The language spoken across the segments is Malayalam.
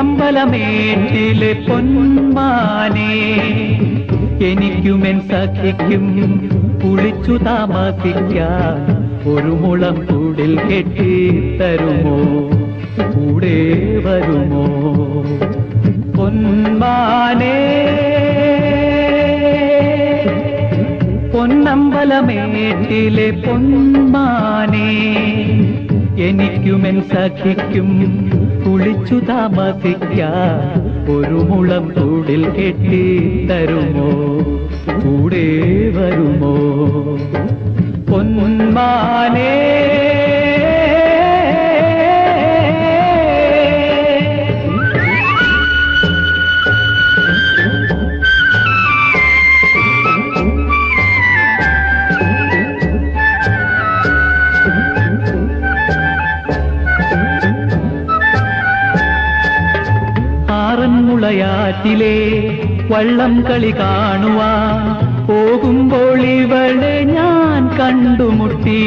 പൊന്നമ്പലമേട്ടിലെ പൊന്മാനെ എനിക്കുമെൻ സഖിക്കും കുളിച്ചു താമസിക്കാൻ ഒരു മുളം കൂടിൽ കെട്ടി തരുമോ കൂടെ വരുമോ പൊന്മാനേ പൊന്നമ്പലമേട്ടിലെ പൊന്മാനെ എനിക്കുമെൻ സഖിക്കും കുളിച്ചു താമസിക്കാൻ ഒരു മുളം കൂടിൽ കെട്ടി തരുമോ കൂടെ വരുമോ പൊന്മാനേ ആറന്മുളയാറ്റിലെ വള്ളം കളി കാണുവാൻ പോകുമ്പോൾ ഇവളെ ഞാൻ കണ്ടുമുട്ടി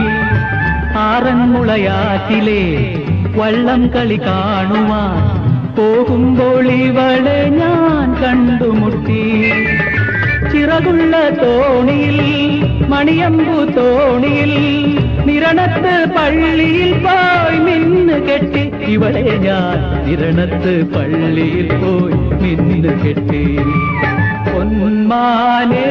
ആറന്മുളയാറ്റിലെ വള്ളം കളി കാണുവാൻ പോകുമ്പോൾ ഇവളെ ഞാൻ കണ്ടുമുട്ടി ചിറകുള്ള തോണിയിൽ മണിയമ്പു തോണിയിൽ നിരണത്ത് പള്ളിയിൽ പോയി നിന്ന് കെട്ടി ഇവളെ ഞാൻ നിരണത്ത് പള്ളിയിൽ പോയി നിന്ന് കെട്ടി പൊന്മാനേ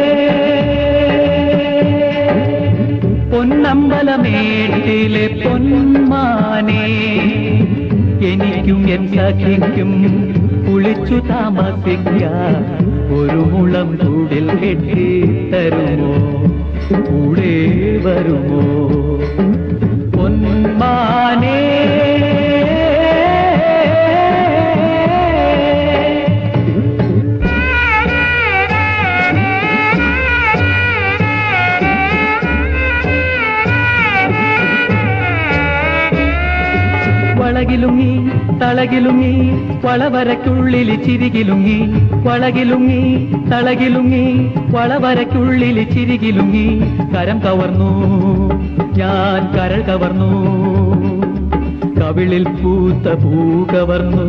പൊന്നമ്പലമേട്ടിലെ പൊന്മാനേ എനിക്കും എൻ സഖിക്കും കുളിച്ചു താമസിക്കാൻ ഒരു മുളം കൂടിൽ കെട്ടി തരുമോ കൂടെ വരുമോ പൊന്മാനേ വളകിലുങ്ങി തളകിലുങ്ങി വളവരയ്ക്കുള്ളിൽ ചിരികിലുങ്ങി വളകിലുങ്ങി തളകിലുങ്ങി വളവരയ്ക്കുള്ളിൽ ചിരികിലുങ്ങി കരം കവർന്നു ഞാൻ കരൾ കവർന്നു കവിളിൽ പൂത്ത പൂ കവർന്നു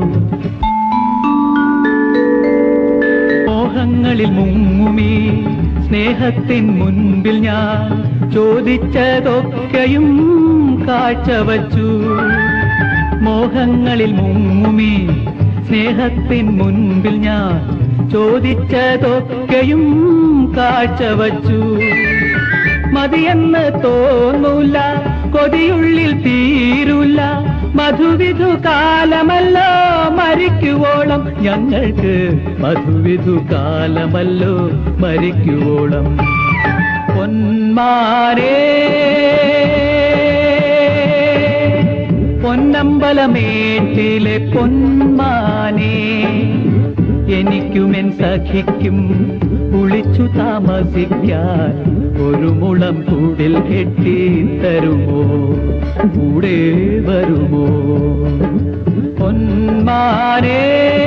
മോഹങ്ങളിൽ മുങ്ങുമീ സ്നേഹത്തിൻ മുൻപിൽ ഞാൻ ചോദിച്ചതൊക്കെയും കാഴ്ചവച്ചു മോഹങ്ങളിൽ മുങ്ങുമീ സ്നേഹത്തിൻ മുൻപിൽ ഞാൻ ചോദിച്ചതൊക്കെയും കാഴ്ചവച്ചു മതിയെന്ന് തോന്നൂല കൊതിയുള്ളിൽ തീരൂല മധുവിധു കാലമല്ലോ മരിക്കുവോളം ഞങ്ങൾക്ക് മധുവിധു കാലമല്ലോ മരിക്കുവോളം പൊന്മാരേ പൊന്നമ്പലമേട്ടിലെ പൊന്മാനേ എനിക്കുമെൻ സഖിക്കും കുളിച്ചു താമസിക്കാൻ ഒരു മുളം കൂടിൽ കെട്ടി തരുമോ കൂടെ വരുമോ പൊന്മാനേ